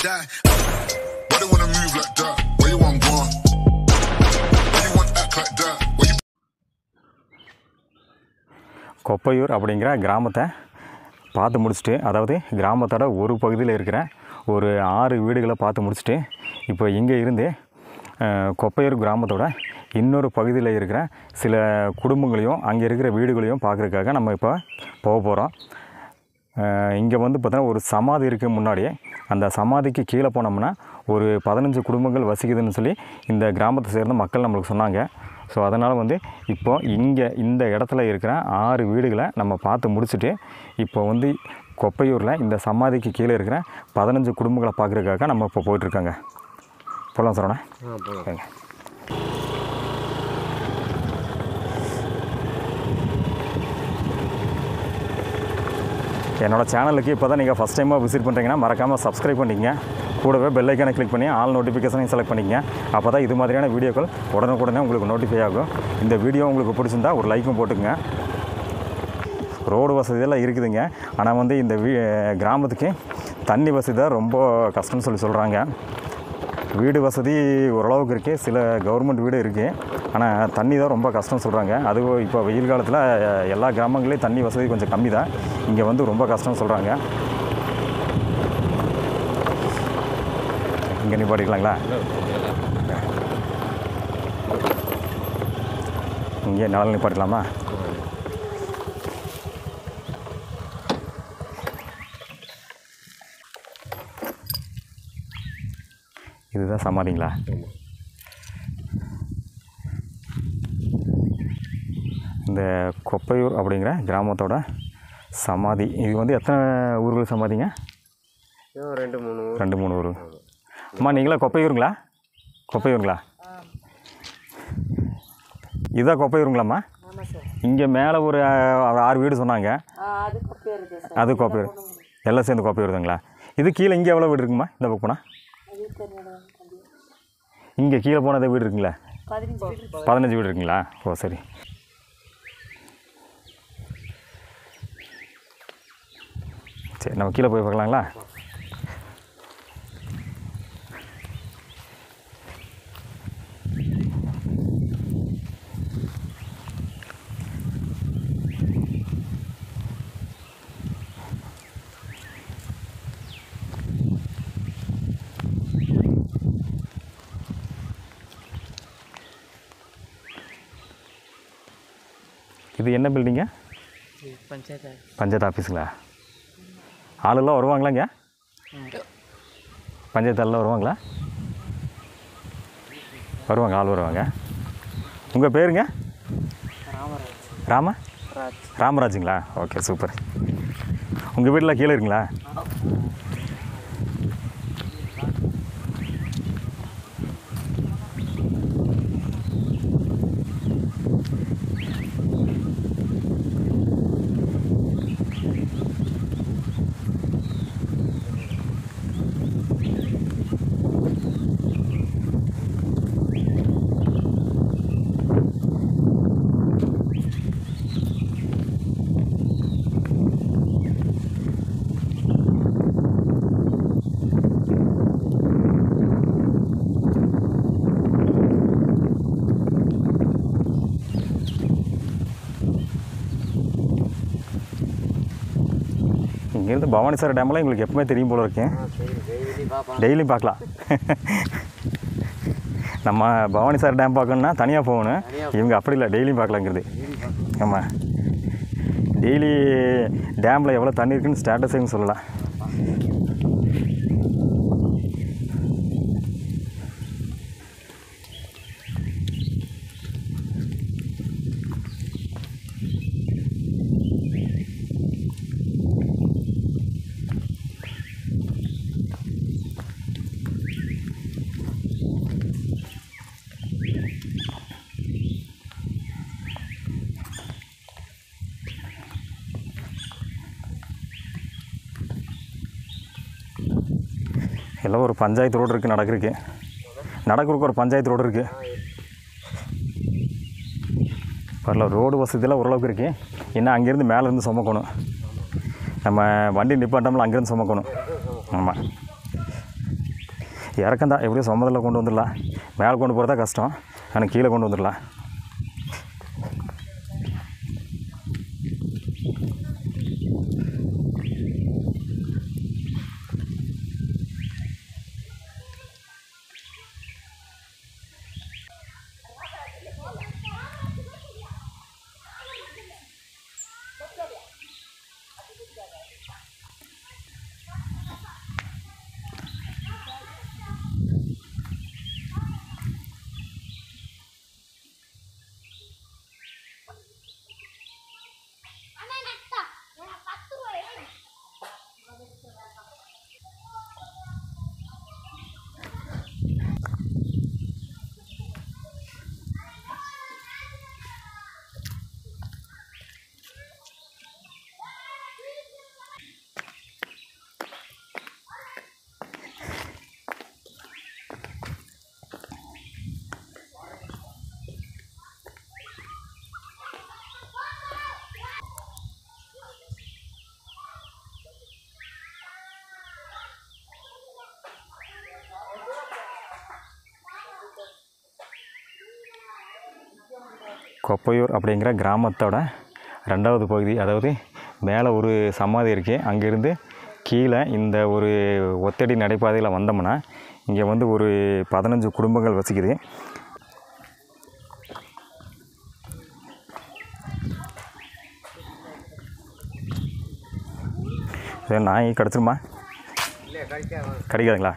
die. Why they wanna move like that? Where you want gone? Why you want act like that? Where you கொப்பையூர் அப்படிங்கிற கிராமத்தை பார்த்து முடிச்சுட்டு அதாவது கிராமத்தோட ஒரு பகுதியில் இருக்கிற ஒரு ஆறு வீடுகளை பார்த்து முடிச்சுட்டு இப்போ இங்கே இருந்து அஹ், கொப்பையூர் கிராமத்தோட இன்னொரு பகுதியில் இருக்கிற சில குடும்பங்களையும் அங்கே இருக்கிற வீடுகளையும் பார்க்குறதுக்காக நம்ம இப்போ போக போகிறோம் இங்கே வந்து பார்த்தோன்னா ஒரு சமாதி இருக்குது முன்னாடியே அந்த சமாதிக்கு கீழே போனோம்னா ஒரு பதினஞ்சு குடும்பங்கள் வசிக்குதுன்னு சொல்லி இந்த கிராமத்தை சேர்ந்த மக்கள் நம்மளுக்கு சொன்னாங்க ஸோ அதனால் வந்து இப்போ இங்கே இந்த இடத்துல இருக்கிற ஆறு வீடுகளை நம்ம பார்த்து முடிச்சுட்டு இப்போ வந்து கொப்பையூரில் இந்த சமாதிக்கு கீழே இருக்கிற பதினஞ்சு குடும்பங்களை பார்க்குறதுக்காக நம்ம இப்போ போயிட்டுருக்காங்க போகலாம் சரவணா சரிங்க என்னோட சேனலுக்கு இப்போ தான் நீங்கள் ஃபஸ்ட் டைமாக விசிட் பண்ணுறீங்கன்னா மறக்காமல் சப்ஸ்கிரைப் பண்ணிக்கங்க கூடவே பெல் ஐக்கானை கிளிக் பண்ணி ஆல் நோட்டிஃபிகேஷனையும் செலக்ட் பண்ணிக்கங்க அப்போ தான் இது மாதிரியான வீடியோக்கள் உடனுக்குடனே உங்களுக்கு நோட்டிஃபை ஆகும் இந்த வீடியோ உங்களுக்கு பிடிச்சிருந்தா ஒரு லைக்கும் போட்டுக்கங்க ரோடு வசதியெல்லாம் இருக்குதுங்க ஆனால் வந்து இந்த வீ கிராமத்துக்கு தண்ணி வசதி தான் ரொம்ப கஷ்டம்னு சொல்லி சொல்கிறாங்க வீடு வசதி ஓரளவுக்கு இருக்குது சில கவர்மெண்ட் வீடு இருக்குது ஆனால் தண்ணி தான் ரொம்ப கஷ்டம் சொல்கிறாங்க அதுவும் இப்போ வெயில் காலத்தில் எல்லா கிராமங்களையும் தண்ணி வசதி கொஞ்சம் கம்மி தான் இங்கே வந்து ரொம்ப கஷ்டம் சொல்கிறாங்க இங்கே நிப்பாட்டிக்கலாங்களா இங்கே நிழல் நிப்பாட்டிக்கலாமா இதுதான் சமாதிங்களா இந்த கொப்பையூர் அப்படிங்கிற கிராமத்தோட சமாதி இது வந்து எத்தனை ஊர்கள் சமாதிங்க ஏன் ரெண்டு மூணு ஊர் ரெண்டு மூணு ஊர் அம்மா நீங்களா கொப்பையூருங்களா கொப்பையூருங்களா இதுதான் கொப்பையூருங்களாம்மா ஆமாம் சார் இங்கே மேலே ஒரு அஹ், ஆறு வீடு சொன்னாங்க ஆ அது கொப்பையாக இருக்குது சார் அது கோப்பையூர் எல்லாம் சேர்ந்து கோப்பையூருதுங்களா இது கீழே இங்கே எவ்வளோ வீடு இருக்குமா இந்த பக்கம் போனால் அது தெரியல தம்பி இங்கே கீழே போனதே வீடு இருக்குங்களா பதினஞ்சு வீடு இருக்கு பதினஞ்சு வீடு இருக்குங்களா ஓ சரி சரி நம்ம கீழே போய் பார்க்கலாங்களா இது என்ன பில்டிங்க பஞ்சாயத்து பஞ்சாயத்து ஆஃபீஸுங்களா ஆளுலாம் வருவாங்களாங்க பஞ்சாயத்து ஆளுலாம் வருவாங்களா வருவாங்க ஆள் வருவாங்க உங்கள் பேருங்க ராமராஜ் ராம ராஜ் ராமராஜுங்களா ஓகே சூப்பர் உங்கள் வீட்டில் கீழே இருக்குங்களா இங்கேருந்து பவானிசார் டேம்லாம் எங்களுக்கு எப்பவுமே தெரியும் போல இருக்கேன் சரி டெய்லி பார்ப்பேன் டெய்லியும் பார்க்கலாம் நம்ம பவானிசார் டேம் பார்க்கணுன்னா தனியாக போகணும் இவங்க அப்படி இல்லை டெய்லியும் பார்க்கலாங்கிறது ஆமாம் டெய்லி டேமில் எவ்வளோ தண்ணி இருக்குன்னு ஸ்டேட்டஸையும் சொல்லலாம் எல்லாம் ஒரு பஞ்சாயத்து ரோடு இருக்குது நடக்கிறதுக்கு நடக்கிறதுக்கு ஒரு பஞ்சாயத்து ரோடு இருக்குது பரவாயில்ல ரோடு வசதியெல்லாம் ஓரளவுக்கு இருக்குது இன்னும் அங்கேருந்து மேலேருந்து சுமக்கணும் நம்ம வண்டி நிப்பாட்டம்ல அங்கேருந்து சுமக்கணும் ஆமாம் இறக்கம் தான் எப்படியும் சொமதில் கொண்டு வந்துடலாம் மேலே கொண்டு போகிறதா கஷ்டம் ஆனால் கீழே கொண்டு வந்துடலாம் கொப்பையூர் அப்படிங்கிற கிராமத்தோட ரெண்டாவது பகுதி அதாவது மேலே ஒரு சமாதி இருக்குது அங்கேருந்து கீழே இந்த ஒரு ஒத்தடி நடைபாதையில் வந்தோம்னா இங்கே வந்து ஒரு பதினஞ்சு குடும்பங்கள் வசிக்குது சரி நாய் கிடச்சிருமா இல்லை கிடைக்காது கிடைக்காதுங்களா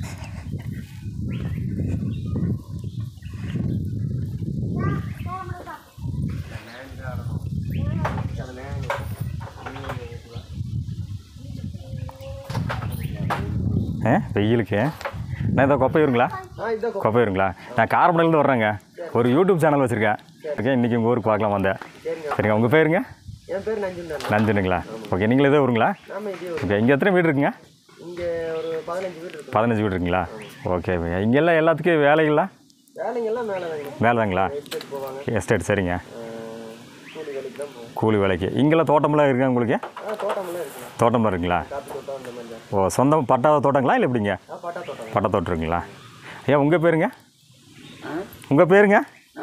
ஆ வெயிலுக்கு நான் இதை கொப்பையூருங்களா ஆ இதான் கொப்பையூருங்களா நான் காரமடையிலேருந்து வர்றேங்க ஒரு யூடியூப் சேனல் வச்சுருக்கேன் ஓகே இன்றைக்கி உங்கள் ஊருக்கு பார்க்கலாம் வந்தேன் சரிங்க உங்கள் பேருங்க என் பேர் நஞ்சுண்டான் நஞ்சனுங்களா ஓகே நீங்களே இதே ஊருங்களா நாம இதே ஒரு ஓகே இங்கே எத்தனை வீடு இருக்குங்க இங்கே ஒரு பதினஞ்சு வீடு இருக்கு பதினஞ்சு வீடு இருக்குங்களா ஓகே இங்கெல்லாம் எல்லாத்துக்கும் வேலைகளா வேலைங்கெல்லாம் மேலே தாங்க வேலைதாங்களா எஸ்டேட் போவாங்க எஸ்டேட் சரிங்க கூலி வேலைக்கு தான் போவோம் கூலி வேலைக்கு இங்கெல்லாம் தோட்டமெல்லாம் இருக்கா உங்களுக்கு ஆ தோட்டமெல்லாம் இருக்குண்ணா தோட்டமெல்லாம் இருக்குங்களா காப்பி தோட்டம் அந்த மாதிரி தான் ஓ சொந்தம் பட்டா தோட்டங்களா இல்லை எப்படிங்க ஆ பட்டா தோட்டம் பட்டா தோட்டம் இருக்குங்களா ஐயா உங்கள் பேருங்க உங்கள் பேருங்க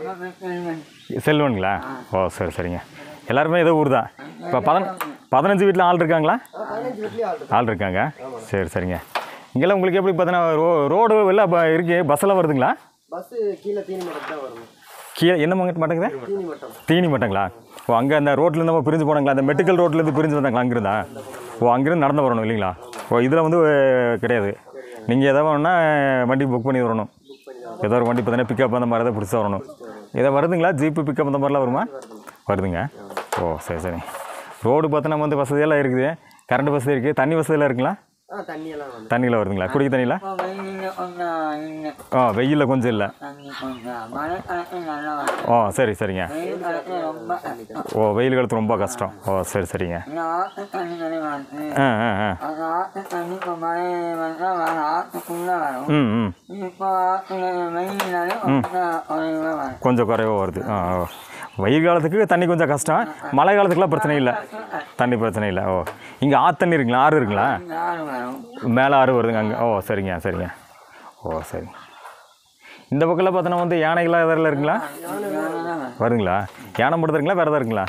செல்வனுங்களா ஓ சரி சரிங்க எல்லாருமே ஏதோ ஊர் தான் இப்போ பதன பதினஞ்சு வீட்டில் ஆள் இருக்காங்களா ஆ பதினஞ்சு வீட்லேயே ஆள் இருக்கு ஆள் இருக்காங்க சரி சரிங்க இங்கெல்லாம் உங்களுக்கு எப்படி பார்த்தீங்கன்னா ரோ ரோடு எல்லாம் இப்போ இருக்குது பஸ்ஸெல்லாம் வருதுங்களா பஸ்ஸு கீழே தீனி மட்டம் தான் வரணும் கீழே என்ன மங்க மாட்டேங்குது தீனி மட்டம் தீனி மட்டங்களா ஓ அங்கே அந்த ரோட்லேருந்து நம்ம பிரிஞ்சு போனாங்களா அந்த மெடிக்கல் ரோட்லேருந்து பிரிஞ்சு வந்தாங்களா அங்கிருந்தா ஓ அங்கிருந்து நடந்து வரணும் இல்லைங்களா ஓ இதில் வந்து அஹ், கிடையாது நீங்கள் எதாவது வேணும்னா வண்டி புக் பண்ணி வரணும் ஏதோ ஒரு வண்டி பார்த்தீங்கன்னா பிக்கப் அந்த மாதிரி தான் பிடிச்சி வரணும் இதை வருதுங்களா ஜீப்பு பிக்கப் அந்த மாதிரிலாம் வருமா வருதுங்க ஓ சரி சரி ரோடு பார்த்தோன்னா வந்து வசதியெல்லாம் இருக்குது கரண்ட் வசதி இருக்குது தண்ணி வசதியெல்லாம் இருக்குங்களா ஆ தண்ணியெல்லாம் வந்து தண்ணியில் வருதுங்களா குடிக்க தண்ணியில் வெயிலில் கொஞ்சம் இல்லை ஆ வெயிலில் கொஞ்சம் இல்லை தண்ணி கொஞ்சம் மழை காலத்தில் நல்லா வரும் ஓ சரி சரிங்க வெயில் காலத்தில் ரொம்ப கஷ்டம் ஓ வெயில் காலத்து ரொம்ப கஷ்டம் ஓ சரி சரிங்க இந்த ஆற்று தண்ணி தானே வருது ஆ ஆ ஆ அந்த ஆற்று தண்ணி இப்போ மழை வந்தால் வர ஆற்றுக்குள்ளே வரும் ம் ம் இப்போ ஆற்றுல வெயில்னாலே கொஞ்சம் குறைவாக வரும் கொஞ்சம் குறைவாக வருது ஆ ஓ வெயில் காலத்துக்கு தண்ணி கொஞ்சம் கஷ்டம் மழை காலத்துக்குலாம் பிரச்சனை இல்லை தண்ணி பிரச்சனை இல்லை ஓ இங்கே ஆற்று தண்ணி இருக்குங்களா ஆறு இருக்குங்களா யார் வரும் மேலே ஆறு வருதுங்க அங்கே ஓ சரிங்க சரிங்க ஓ சரி இந்த பக்கத்தில் பார்த்தோன்னா வந்து யானைகள்லாம் எதிரில் இருக்குங்களா வருதுங்களா யானை மட்டும் இருக்குங்களா வேறு எதாவது இருக்குங்களா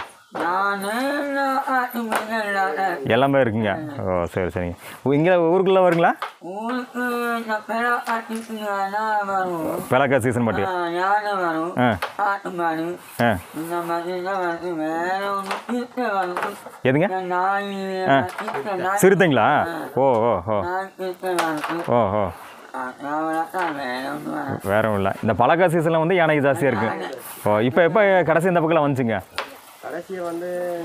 நான் ஆற்று மீன் இல்லாத எல்லாமே இருக்குங்க ஓ சரி சரிங்க இங்கே ஊருக்குள்ளே வருங்களா ஊருக்கு இந்த பெரா ஆற்றுக்கு வேணால் வரும் விளக்கா சீசன் மட்டும் ஆ, யானை வரும் ஆ ஆட்டு மாடு ஆ இந்த மாதிரி தான் வருது வேற ஒன்று தீர்த்த வருது எதுங்க இந்த நாய் தீர்த்த நாய் சிறுத்தைங்களா ஓ ஓ ஓ நாய் தீர்த்த வருது ஓ ஓ அவ்வளோதான் வேற ஒன்று வரும் வேற ஒன்றும் இல்லை இந்த பழக்கா சீசனில் வந்து யானை ஜாஸ்தியாக இருக்குது ஓ இப்போ எப்போ கடைசி இந்த பக்கம் வந்துச்சுங்க கடைசியை வந்து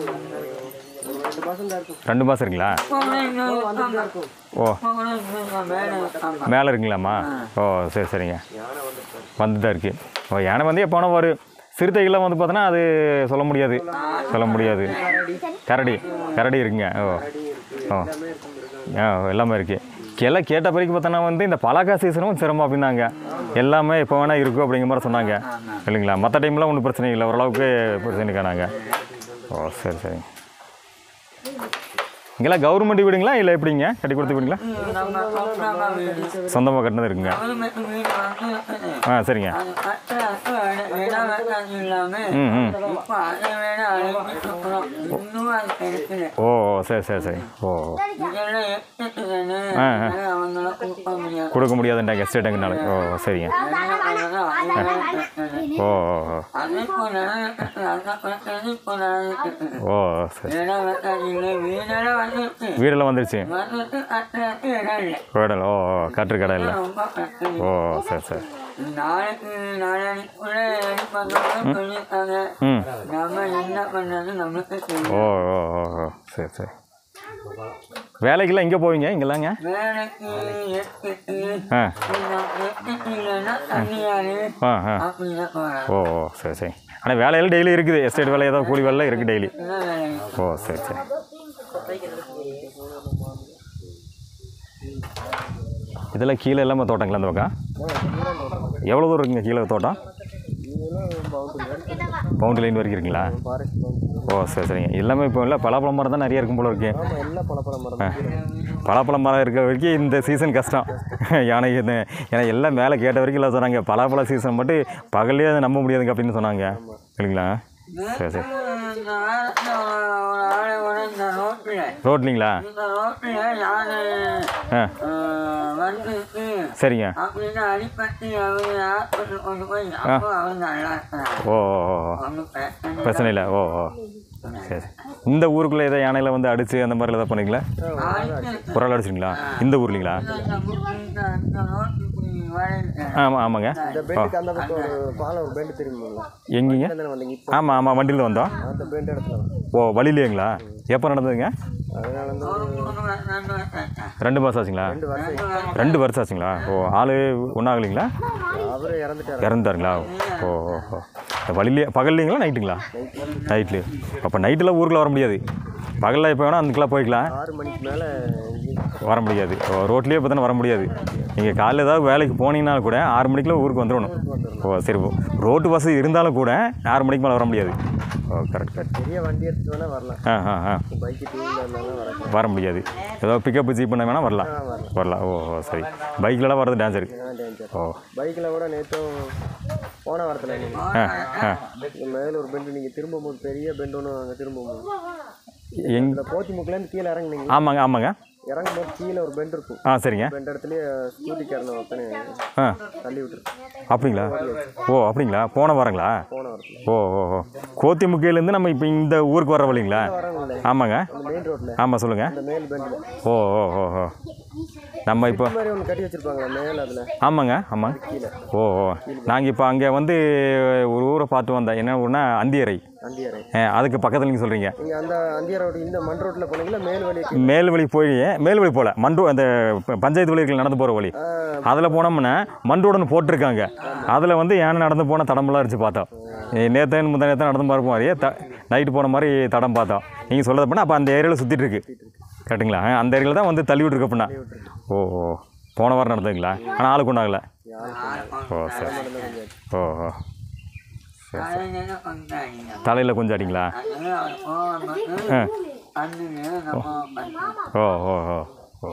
ஒரு ரெண்டு மாதம் தான் இருக்கும் ரெண்டு மாதம் இருக்குங்களா வந்துட்டு தான் இருக்கும் ஓ வேலை மேலே இருக்குங்களாம்மா ஓ சரி சரிங்க வந்து தான் இருக்குது ஓ யானை வந்து எப்போ வேணால் வரும் சிறுத்தைகள்லாம் வந்து பார்த்தோன்னா அது சொல்ல முடியாது சொல்ல முடியாது கரடி கரடி இருக்குங்க ஓ ஓ ஆ எல்லாமே இருக்குது எல்லாம் கேட்ட பிறகு பார்த்தோன்னா வந்து இந்த பழக்கா சீசனும் சிரமம் அப்படின்னாங்க எல்லாமே எப்போ வேணால் இருக்கும் அப்படிங்கிற மாதிரி சொன்னாங்க இல்லைங்களா மற்ற டைம்லாம் ஒன்றும் பிரச்சனை இல்லை ஓரளவுக்கு பிரச்சனை காணாங்க ஓ சரி சரி இங்கெல்லாம் கவர்மெண்ட் வீடுங்களா இல்லை எப்படிங்க கட்டி கொடுத்த வீடுங்களா நம்ம சொந்தமா வீடு சொந்தமாக கட்டினது இருக்குங்க கவர்மெண்ட் வீடு வந்து ஆ சரிங்க அது கட்டுற இடம் வேண்டாம் இல்லாம ம் ம் இப்போ அதை வேணா அழைச்சிட்டு இருக்கிறோம் இன்னும் அது கிடைக்கல ஓ ஓ, சரி சரி சரி ஓ ஓ. இதெல்லாம் எடுத்துட்டுதானே ஆ, ஆ. அதனால அவங்களாம் கொடுக்க முடியாது கொடுக்க முடியாதுன்றாங்க எஸ்டேட்டுங்கனால ஓ சரிங்க அதனால அவங்க அது வேணா கட்டணும். ஓ ஓ ஓ அது இப்போ நடந்துட்டு அந்த பிரச்சனை இப்போ நடந்துட்டு ஓ சரி இடம் வேண்டாம் இல்லை வீடெல்லாம் வந்துட்டு வீடெல்லாம் வந்துருச்சு வந்துட்டு கட்டுறதுக்கு இடம் இல்லை வீடல் ஓ ஓ கட்டுற கடை இல்லை ரொம்ப பிரச்சனை ஓ சரி சரி நாளைக்கு நாளைக்குள்ள ரெடி பண்ணுறோம்னு சொல்லியிருக்காங்க ம் நம்ம என்ன பண்ணுறது நம்மளுக்கு தெரியும் ஓ ஓ ஓ ஓ சரி சரி வேலைக்கெல்லாம் எங்கே போவீங்க இங்கெல்லாங்க வேலைக்கு எட்டுக்கு ஆ எட்டுக்கு இல்லைன்னா தண்ணியாரு ஆ ஆ அப்படின்னு போகிறேன் ஓ ஓ சரி சரி ஆனால் வேலையெல்லாம் டெய்லி இருக்குது எஸ்டேட் வேலை ஏதாவது கூலி வேலை இருக்குது டெய்லி என்ன வேலை ஓ சரி சரி இதெல்லாம் கீழே எல்லாமே தோட்டங்களா அந்த பக்கம் எவ்வளோ தூரம் இருக்குங்க கீழே தோட்டம் பவுண்டரி லைன் வரைக்கும் இருக்குங்களா ஃபாரஸ்ட் ஓ சரி சரிங்க எல்லாமே இப்போ இல்லை பலாப்பழம் மரம் தான் நிறைய இருக்கும் போல இருக்கு ஆமாம் எல்லாம் பழப்பழம் மரம் தான். பலாப்பழம் மரம் இருக்கிற வரைக்கும் இந்த சீசன் கஷ்டம் யானை இது ஏன்னா எல்லாம் மேலே கேட்ட வரைக்கும் இல்லை சொன்னாங்க பலாப்பழ சீசன் மட்டும் பகல்லே அதை நம்ப முடியாதுங்க அப்படின்னு சொன்னாங்க இல்லைங்களா சரி சரி இந்த வாரத்தில் ஒரு ஆளை விட இந்த ரோட்டில் ரோட்லிங்களா இந்த ரோட்டில் யானை ஆ வந்துருக்கு சரிங்க அப்படின்னு அடிப்பட்டு அவர் ஹாஸ்பிட்டல் கொண்டு போய் அப்போ அவர் நல்லா இருக்கிறார் ஓ ஓ ஓ ஓ. ஒன்றும் பிரச்சனை பிரச்சனை இல்லை ஓ ஓ சரி சரி இந்த ஊருக்குள்ளே ஏதோ யானையில் வந்து அடித்து அந்த மாதிரி ஏதாவது பண்ணீங்களா ஆயிரத்தி ஒரு ஆள் அடிச்சிங்களா இந்த ஊர்லிங்களா இந்த முக்கிய அந்த ரோட்டுக்கு வரையில் ஆமாம் ஆமாங்க இந்த பெண்டுக்கு அந்த பக்கம் ஒரு பாலம் ஒரு பெண்டு தெரியுங்களா எங்கேங்க தானே வந்தீங்க இப்போ ஆமாம் ஆமாம் வண்டியில் வந்தோம் அந்த பெண்டு இடத்துல தான். ஓ வழியிலேங்களா எப்போ நடந்ததுங்க அதனால வந்து ஒரு மூணு வருஷம் ரெண்டு வருஷம் ரெண்டு மாதம் ஆச்சுங்களா ரெண்டு வருஷம் ரெண்டு வருஷம் ஆச்சுங்களா ஓ ஆள் ஒன்றாகலைங்களா அவரு இறந்துட்டாரு இறந்துட்டாருங்களா ஓ ஓ ஓ இந்த வழியிலே பகல்லைங்களா நைட்டுங்களா நைட்லு அப்போ நைட்டில் ஊருக்குள்ள வர முடியாது பகலில் எப்போ வேணால் அதுக்கெல்லாம் போய்க்கலாம் ஆறு மணிக்கு மேலே வர முடியாது ஓ ரோட்லேயே இப்போ வர முடியாது நீங்கள் காலையில் ஏதாவது வேலைக்கு போனீங்கன்னா கூட ஆறு மணிக்குள்ள ஊருக்கு வந்துடணும் ஓ சரி ஓ ரோட்டு வசதி இருந்தாலும் கூட ஆறு மணிக்கு மேலே வர முடியாது ஓ கரெக்ட் கரெக்ட் பெரிய வண்டி எடுத்துட்டு வேணா வரலாம் ஆ ஆ ஆ பைக்கு டூ வீலர்லாம் வரலாம் வர முடியாது ஏதோ பிக்கப் ஜீப் பண்ண வேணால் வரலாம் வரலாம் ஓ ஓ சரி பைக்லலாம் வர்றது டேஞ்சர் டேஞ்சர் ஓ பைக்கில் கூட நேற்றும் போன வாரத்தில் நீங்கள் ஆ ஆ மேலே ஒரு பெண்டு நீங்கள் திரும்பும்போது பெரிய பெண்டு ஒன்று அங்கே திரும்பும்போது எங் இந்த போத்தி முக்கிலேருந்து கீழே இறங்குனீங்க ஆமாங்க ஆமாங்க இறங்கும்போது கீழே ஒரு பெண்டு இருக்கும் ஆ சரிங்க பெண்டு இடத்துலயே ஸ்கூட்டிக்காரனை ஒருத்தனை ஆ தள்ளி விட்டுருக்கு அப்படிங்களா ஓ அப்படிங்களா போன வாரங்களா போன வாரத்தில் ஓ ஓ ஓ கோத்திமுக்கையிலேருந்து நம்ம இப்போ இந்த ஊருக்கு வர வழிங்களா வராங்களே ஆமாங்க அந்த மெயின் ரோட்டில் ஆமாம் சொல்லுங்கள் அந்த மேல் பெண்டில் ஓ ஓ ஓ ஓ நம்ம இப்போ மாதிரி ஒன்று கட்டி வச்சிருப்பாங்களா மேலே அதில் ஆமாங்க ஆமாங்க கீழே ஓ ஓ நாங்கள் இப்போ அங்கே வந்து ஒரு ஊரை பார்த்து வந்தோம் என்ன ஊர்னா அந்தியரை அந்தியரை ஆ, அதுக்கு பக்கத்தில் நீங்கள் சொல்கிறீங்க நீங்கள் அந்த அந்திய ரோடு இந்த மண் ரோட்டில் போனீங்களா மேல் வழிக்கு மேல் வழி போய் மேல் வழி போகல மண்டு அந்த ப- பஞ்சாயத்து வழிகள் நடந்து போகிற வழி அதில் போனோம்னா மண்டோடன்னு போட்டிருக்காங்க அதில் வந்து யானை நடந்து போன தடமெல்லாம் இருந்துச்சு பார்த்தோம் நேற்று முந்தா நேற்று நடந்து போகிற மாதிரியே த நைட்டு போன மாதிரி தடம் பார்த்தோம் நீங்கள் சொல்கிறது பண்ணால் அப்போ அந்த ஏரியாவில் சுற்றிட்டு இருக்கு கரெக்டுங்களா ஆ, அந்த ஏரியாவில் தான் வந்து தள்ளி விட்டுருக்கு அப்படின்னா ஓ ஓ போன வாரம் நடந்ததுங்களா ஆனால் ஆளு கொண்டாகல ஓ சரி ஓ ஓ காலையில கொண்டாடிங்க தலையில் கொஞ்சம் அடிங்களா அது அவர் போகும் போது ஆ அண்ணுங்க நம்ம பண்ணோம் ஓ ஓ ஓ ஓ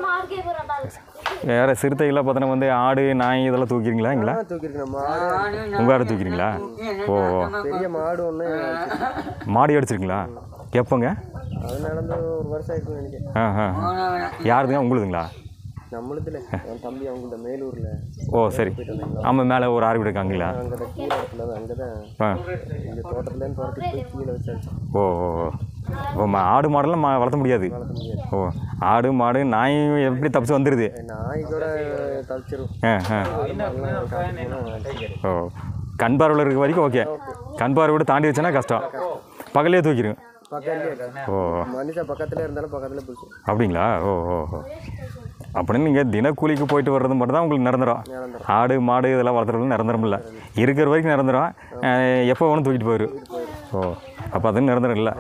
வேறு சிறுத்தைகள்லாம் பார்த்தோன்னா வந்து ஆடு நாய் இதெல்லாம் தூக்கிடுங்களா இங்களா தூக்கிருக்கு நம்ம மாடு உங்கள் ஆடு தூக்கிறீங்களா ஓ ஓ பெரிய மாடு ஒன்று மாடி அடிச்சிருக்கீங்களா எப்போங்க அது நடந்து ஒரு வருஷம் ஆயிருக்குன்னு நினைக்கிறேன் ஆ ஆ யாருதுங்க உங்களுதுங்களா நம்மளுதுல என் தம்பி அவங்க இந்த மேலூரில் ஓ சரி ஆமாம் மேலே ஒரு ஆறு வீடு இருக்காங்களா அங்கே தான் கீழே இடத்துல தான் அங்கே தான் ஆ இந்த தோட்டத்துலேருந்து துரத்தி போய் கீழே வச்சாச்சு ஓ ஓ ஓ ஓ மா- ஆடு மாடெல்லாம் மா- வளர்த்த முடியாது வளர்க்க முடியாது ஓ ஆடு மாடு நாய் எப்படி தப்பிச்சு வந்துடுது நாய் கூட தப்பிச்சிரும் ஆ ஆ அதெல்லாம் காட்டுக்கு போனா அடிச்சிடும். ஓ கண் பார்வையில் இருக்க வரைக்கும் ஓகே கண் பார்வை விட தாண்டி வச்சேன்னா கஷ்டம் பகலே தூக்கிடும் பக்கத்துலேயே ஓ மனுஷன் பக்கத்துல இருந்தாலும் பக்கத்துல பிடிச்சி அப்படிங்களா ஓ ஓ ஓ அப்படின்னு நீங்கள் தினக்கூலிக்கு போயிட்டு வர்றது மட்டும் தான் உங்களுக்கு நிரந்தரம் ஆடு மாடு இதெல்லாம் வளர்த்துறது நிரந்தரம் இல்லை இருக்கிற வரைக்கும் நிரந்தரம் அஹ், எப்போ வேணும் தூக்கிட்டு போயிரு ஓ அப்போ அது நிரந்தரம் இல்லை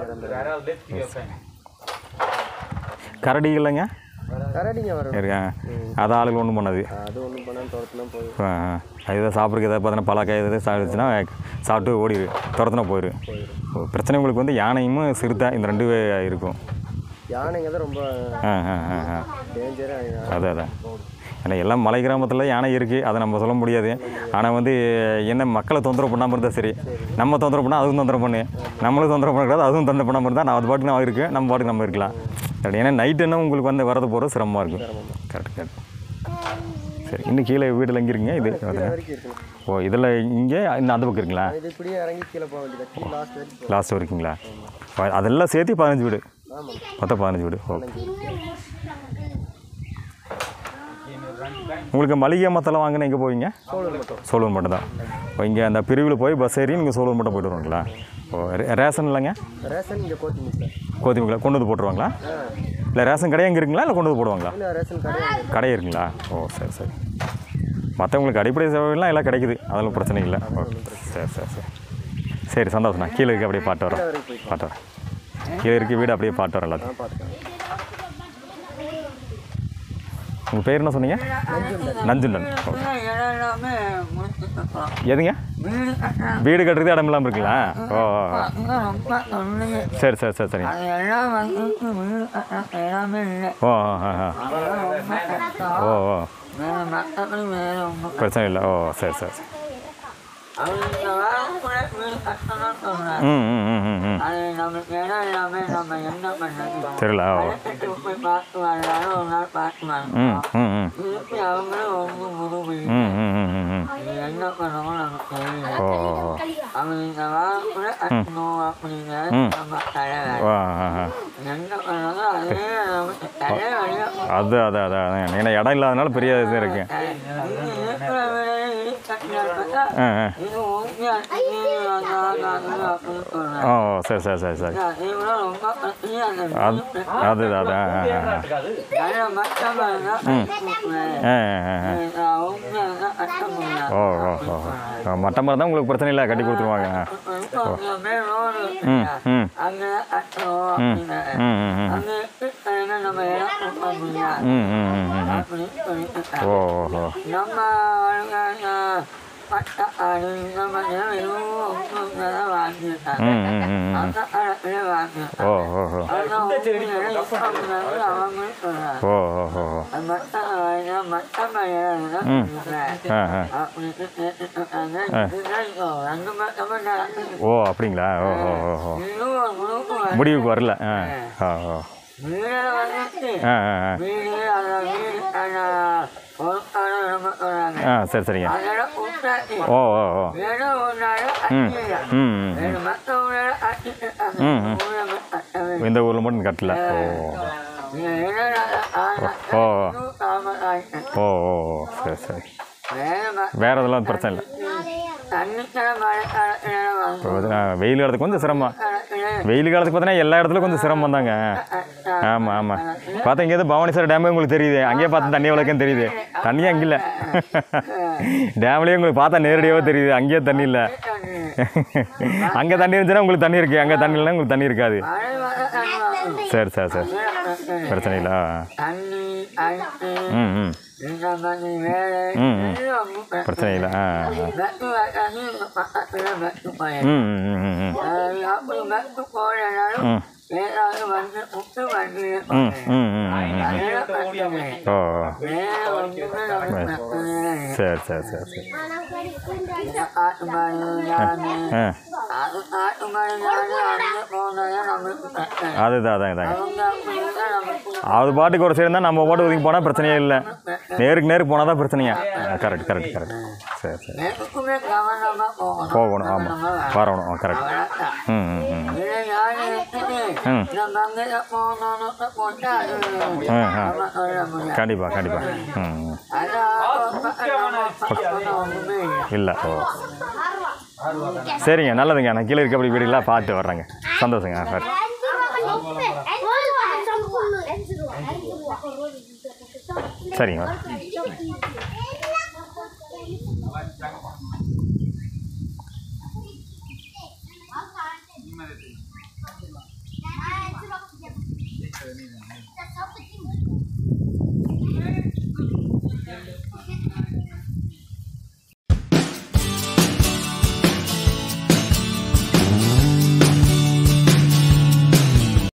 கரடி இல்லைங்க கரடிங்க வரும் இருக்கா அது ஆளுகள் ஒன்றும் பண்ணாது அது ஒன்றும் பண்ணால் தோட்டத்துலாம் போய் ஆ, ஆ. அது எதாவது சாப்பிட்றதுக்கு எதாவது பார்த்தோன்னா பழக்காய் எதாவது சாப்பிடுச்சுன்னா சாப்பிட்டு ஓடிடு துரத்துனா போயிரு ஓ, பிரச்சனை உங்களுக்கு வந்து யானையும் சிறுத்தை இந்த ரெண்டு இருக்கும் யானைங்க தான் ரொம்ப ஆ ஆ ஆ ஆ டேஞ்சராக அதான் அதான் ஏன்னா எல்லாம் மலை கிராமத்தில் யானை இருக்குது அதை நம்ம சொல்ல முடியாது ஆனால் வந்து என்ன மக்களை தொந்தரவு பண்ணாமல் இருந்தால் சரி நம்ம தொந்தரவு பண்ணால் அதுவும் தொந்தரவு பண்ணு நம்மளும் தொந்தரவு பண்ணக்கூடாது அதுவும் தொந்தரவு பண்ணாமல் இருந்தால் நான் அது பாட்டுக்கு நான் இருக்குது நம்ம பாட்டுக்கு நம்ம இருக்கலாம் கரெக்ட் ஏன்னா நைட் என்ன உங்களுக்கு வந்து வரது போகிறது சிரமமாக இருக்கும் கரெக்ட் கரெக்ட் சரி இன்னும் கீழே வீட்டில் எங்கே இருக்குங்க இது வரைக்கும் இருக்குங்க ஓ இதில் இங்கே இன்னும் அந்த பக்கம் இருக்குங்களா இது இப்படியே இறங்கி கீழே போக வேண்டியது கீழே லாஸ்ட் வரைக்கும் போகும். லாஸ்ட் வரைக்குங்களா ப- அதெல்லாம் சேர்த்து பதினஞ்சு வீடு ஆமாம் மொத்தம் பதினஞ்சு வீடு ஓகே உங்களுக்கு மளிகை மத்தெல்லாம் வாங்கினா எங்கே போவீங்க சோழர் மட்டும் சோழூர் மட்டும் தான் இப்போ இங்கே அந்த பிரிவில் போய் பஸ் ஏறி நீங்கள் சோழூர் மட்டும் போயிட்டு வருவீங்களா ஓ ரே- ரேஷன் இல்லைங்க ரேஷன் இங்கே கோச்சிங் சார் கோதுமைங்களா கொண்டு வந்து போட்டுருவாங்களா இல்லை ரேஷன் கடை எங்கே இருக்குங்களா இல்லை கொண்டு வந்து போடுவாங்களா இல்லை ரேஷன் கடை கடை இருக்குங்களா ஓ சரி சரி மற்றவங்களுக்கு அடிப்படை சேவைகள்லாம் எல்லாம் கிடைக்குது அதெல்லாம் பிரச்சனை இல்லை ஓகே சரி சரி சரி சரி சந்தோஷம்ண்ணா கீழே இருக்க அப்படியே பாட்டு வரோம் வரைக்கும் போயிட்டு பாட்டு வரேன் கீழே இருக்க வீடு அப்படியே பாட்டு வரேன் எல்லாத்தையும் பார்த்துக்கலாம் உங்கள் பேர் என்ன சொன்னீங்க நஞ்சுண்டன் ஓகே இடம் எல்லாமே முடிச்சுக்கலாம் எதுங்க வீடு கட்டணும் வீடு கட்டுறது இடம் இல்லாமல் இருக்குங்களா ஓ ஓ, ஓ. ரொம்ப தொல்லையே சரி சரி சரி சரிங்க அது எல்லாம் வந்து வீடு கட்டணும் எல்லாமே இல்லை ஓ ஆ ஆ ஆ அதெல்லாம் ரொம்ப கஷ்டம் ஓ ஓ வேறு மற்றபடி வேறு ஒன்றும் பிரச்சனை இல்லை ஓ சரி சரி சரி அவங்க வேலை கூட வீடு கட்டணும்னு சொல்கிறாங்க ம் ம் ம் ம் ம் அது நமக்கு இடம் எல்லாமே நம்ம என்ன பண்ணுறது தெரியல ஓ கட்டி போய் பார்த்து வரலாலும் ஒரு நாள் பார்த்து வரணும் ம் ம் ம் திருப்பி அவங்களும் ஒன்றும் முடிவு ம் ம் ம் ம் ம் இது என்ன பண்ணணும் நமக்கு தெரியல ஓ ஓ ஓ அவங்க இந்த வாரம் கூட கட்டணும் அப்படிங்கிறது நம்ம தலைவர் ஓ ஆ ஆ என்ன பண்ணணும் அதே நமக்கு தலை வழியாக அது அது அது அதான் ஏன்னா இடம் இல்லாதனால பெரிய இது இருக்கு இது இருக்கிற வேலையை இது கட்டினா பார்த்தா ஆ ஆ இது ஓகே அப்படின்னு சொல்கிறேன் ஓ ஓ, சரி சரி சரி சரி அதே விட ரொம்ப பிரச்சனையாக அந்த அது அது அது ஆ ஆ ஆ நல்ல மட்டமாக இருந்தால் ஆ ஆ ஆ அவங்க தான் கட்ட முடியாது ஓ ஓ ஓ ஓ மட்டமாக இருந்தால் உங்களுக்கு பிரச்சனை இல்லை கட்டி கொடுத்துருவாங்க ம் ம் அங்கே கட்டணும் அப்படின்னு ம் ம் ம் அங்கே இருக்கு நம்ம இடம் கொடுக்க முடியாது ம் ம் ம் ம் ம் அப்படின்னு சொல்லிட்டு ஓ ஓ ஓ நம்ம ஆளுங்க பட்ட ஆடு நம்ம எதுவும் ஒன்று வாங்கியிருக்காங்க ம் ம் ம் ம் அந்த காலத்திலே வாங்கியிருக்காங்க ஓ ஓ ஓ ஆனால் அவங்க அவங்களும் சொல்கிறாங்க ஓ ஓ ஓ ஓ மற்ற மற்ற மலையாளம் சொல்கிறேன் ஆ ஆ அப்படின்னு கேட்டுட்டு இருக்காங்க இதுதான் இப்போ ரெண்டு மாதமாக நடக்குது ஓ அப்படிங்களா ஓ ஓ ஓ ஓ இன்னும் ஒரு குரூப்பு வந்து முடிவுக்கு வரல ஆ ஆ ஓ வீடில் வந்துச்சு ஆ ஆ ஆ வீடு அந்த வீடு அந்த பொருட்கால நம்ம சொல்கிறாங்க ஆ சரி சரிங்க அதெல்லாம் கொடுத்தாச்சு ஓ ஓ ஓ ஏதோ ஒரு நாள் ம் அட்டியா ம் ம் வேறு மற்ற ஊரில் அட்டிட்டு இருக்காங்க ஊரில் மட்டும் கட்டவே இந்த ஊரில் மட்டும் கட்டல ஓ இது என்னடா ஓ தாமதாயிட்டேன் ஓ ஓ ஓ சரி சரி வேறு வேறு இதெல்லாம் பிரச்சனை இல்லை தண்ணிக்கிற மழை காலத்தில் வந்து இப்போ வந்து, ஆ, வெயில் காலத்துக்கு கொஞ்சம் சிரமம் காலத்தில் வெயில் காலத்துக்கு பார்த்தீங்கன்னா எல்லா இடத்துலையும் கொஞ்சம் சிரமம் தாங்க ஆமாம் ஆமாம் பார்த்தா இங்கேருந்து பவானிசார் டேமே உங்களுக்கு தெரியுது அங்கேயே பார்த்து தண்ணி எவ்வளோக்குன்னு தெரியுது தண்ணியே அங்கே இல்லை டேம்லேயே உங்களுக்கு பார்த்தா நேரடியாகவே தெரியுது அங்கேயே தண்ணி இல்லை அங்கே தண்ணி இருந்துச்சுன்னா உங்களுக்கு தண்ணி இருக்குது அங்கே தண்ணி இல்லைன்னா உங்களுக்கு தண்ணி இருக்காது மழை வர தண்ணி வரும் சரி சரி சரி பிரச்சனை இல்லை ஆ. தண்ணி அழுத்து ம் ம் இந்த மாதிரி வேலை ம், ம். எல்லாம் ஒண்ணும் பிரச்சனை பிரச்சனை இல்லை ஆ ஆ. வெட்டு வராது பக்கத்தில் வெட்டு போயிடும் ம் ம் ம் ம் ம் அப்படி வெட்டு போனாலும் ம். ஏதாவது வந்து விட்டு வந்து ம் ம் ம் ம் ம் அதெல்லாம் பிரச்சனை ஓ ஓ. வேற ஒன்றுமே நமக்கு பிரச்சனை இல்லை சரி சரி சரி சரி இந்த காட்டு மழை யானை ஆ அது காட்டு மழை யானை அங்கே போனாலும் நம்மளுக்கு பிரச்சனை அதுதான் அதான் அதாங்க அவங்க அப்படி இருந்தால் நமக்கு அது பாட்டுக்கு ஒரு சைடு இருந்தால் நம்ம பாட்டு ஒதுங்கி போனால் பிரச்சனையே இல்லை நேருக்கு நேருக்கு போனால் தான் பிரச்சனையா கரெக்ட் கரெக்ட் கரெக்ட் சரி சரி எதுக்குமே கவனமாக போகணும் போகணும் ஆமாம் வரணும் கரெக்ட் வளர்த்தா ம் ம் ம் இதை யானை எடுத்துட்டு ம். நம்ம அங்கே போகணும்னு போட்டு அது ஆ ஆ நம்ம சொல்ல முடியாது கண்டிப்பாக கண்டிப்பாக ம் ம் அதான் நம்ம பக்கம் ஒன்றுமே இல்லை இல்லை ஓ சரிங்க நல்லதுங்க நான் கீழே இருக்க அப்படி வீடுகளாக பார்த்து வர்றேங்க சந்தோஷங்க ஆ, சரி சரிங்க